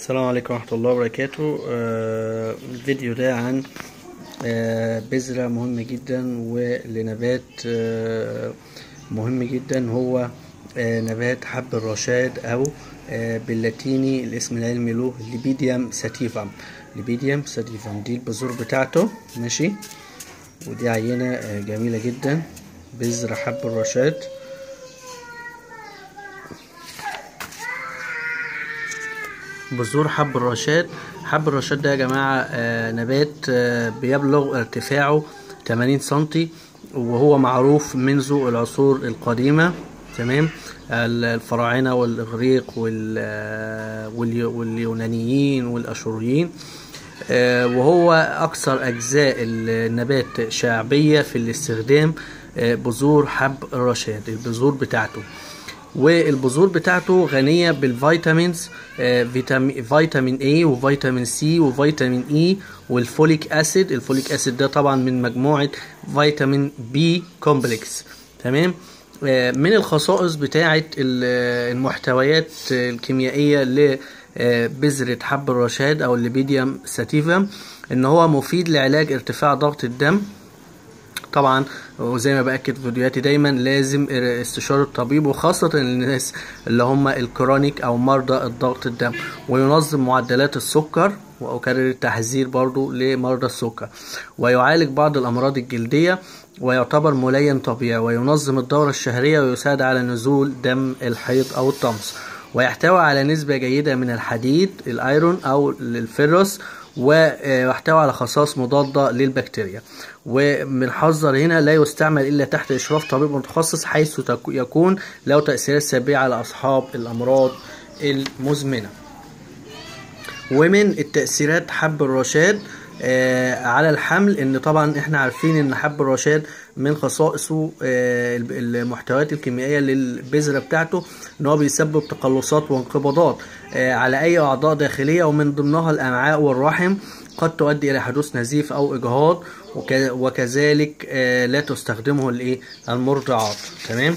السلام عليكم ورحمة الله وبركاته آه، الفيديو ده عن آه، بذرة مهمة جدا ولنبات آه، مهم جدا هو آه، نبات حب الرشاد أو آه، باللاتيني الاسم العلمي له ليبيديوم ساتيفم ليبيديوم ساتيفم دي البذور بتاعته ماشي ودي عينة آه، جميلة جدا بذرة حب الرشاد بذور حب الرشاد حب الرشاد ده يا جماعة آه نبات آه بيبلغ ارتفاعه 80 سنتي وهو معروف منذ العصور القديمة تمام الفراعنة والإغريق وال- آه، واليو- واليونانيين والأشوريين آه، وهو أكثر أجزاء النبات شعبية في الاستخدام آه، بذور حب الرشاد البذور بتاعته والبذور بتاعته غنية بالفيتامينز آه، فيتامين فيتامين A وفيتامين C وفيتامين E والفوليك أسيد الفوليك أسيد ده طبعا من مجموعة فيتامين B كومبلكس تمام آه، من الخصائص بتاعة ال- المحتويات الكيميائية لبذرة حب الرشاد أو الليبيديوم ساتيفم إن هو مفيد لعلاج ارتفاع ضغط الدم طبعا وزي ما باكد في فيديوهاتي دايما لازم استشاره الطبيب وخاصه الناس اللي هم الكرونيك او مرضى الضغط الدم وينظم معدلات السكر واكرر التحذير برضو لمرضى السكر ويعالج بعض الامراض الجلديه ويعتبر ملين طبيعي وينظم الدوره الشهريه ويساعد على نزول دم الحيض او الطمس ويحتوي على نسبة جيدة من الحديد الايرون او الفيروس ويحتوي على خصائص مضادة للبكتيريا وبنحذر هنا لا يستعمل إلا تحت إشراف طبيب متخصص حيث تك- يكون له تأثيرات سلبية على أصحاب الأمراض المزمنة ومن التأثيرات حب الرشاد آه على الحمل ان طبعا احنا عارفين ان حب الرشاد من خصائصه آه المحتويات الكيميائيه للبذره بتاعته ان هو بيسبب تقلصات وانقباضات آه على اي اعضاء داخليه ومن ضمنها الامعاء والرحم قد تؤدي الى حدوث نزيف او اجهاض وك- وكذلك آه لا تستخدمه الايه المرضعات تمام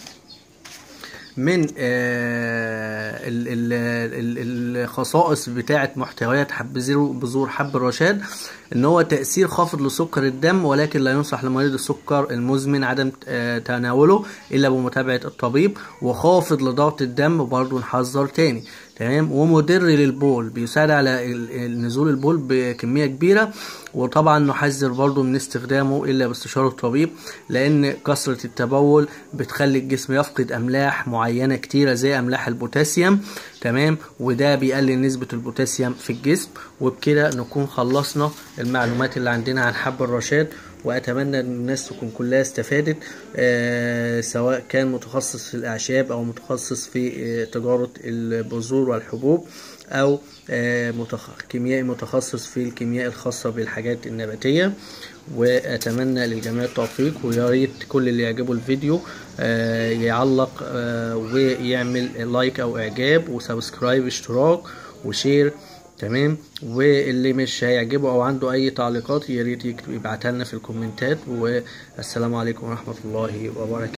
من آه، ال- ال- ال- الخصائص بتاعة محتويات حب زيرو بذور حب الرشاد ان هو تأثير خافض لسكر الدم ولكن لا ينصح لمريض السكر المزمن عدم آه، تناوله الا بمتابعة الطبيب وخافض لضغط الدم برضه نحذر تاني تمام ومدر للبول بيساعد على ال- ال- نزول البول بكمية كبيرة وطبعا نحذر برضه من استخدامه الا باستشارة الطبيب لان كثرة التبول بتخلي الجسم يفقد املاح معينة كتيرة زي املاح البوتاسيوم تمام وده بيقلل نسبة البوتاسيوم في الجسم وبكده نكون خلصنا المعلومات اللي عندنا عن حب الرشاد واتمنى ان الناس تكون كلها استفادت آه سواء كان متخصص في الاعشاب او متخصص في آه تجارة البذور والحبوب او آه متخ... كيميائي متخصص في الكيمياء الخاصة بالحاجات النباتية واتمنى للجميع التوفيق ويا ريت كل اللي يعجبه الفيديو آه يعلق آه ويعمل لايك او اعجاب وسبسكرايب اشتراك وشير تمام واللي مش هيعجبه او عنده اي تعليقات يا ريت يكتب يبعتها لنا في الكومنتات والسلام عليكم ورحمة الله وبركاته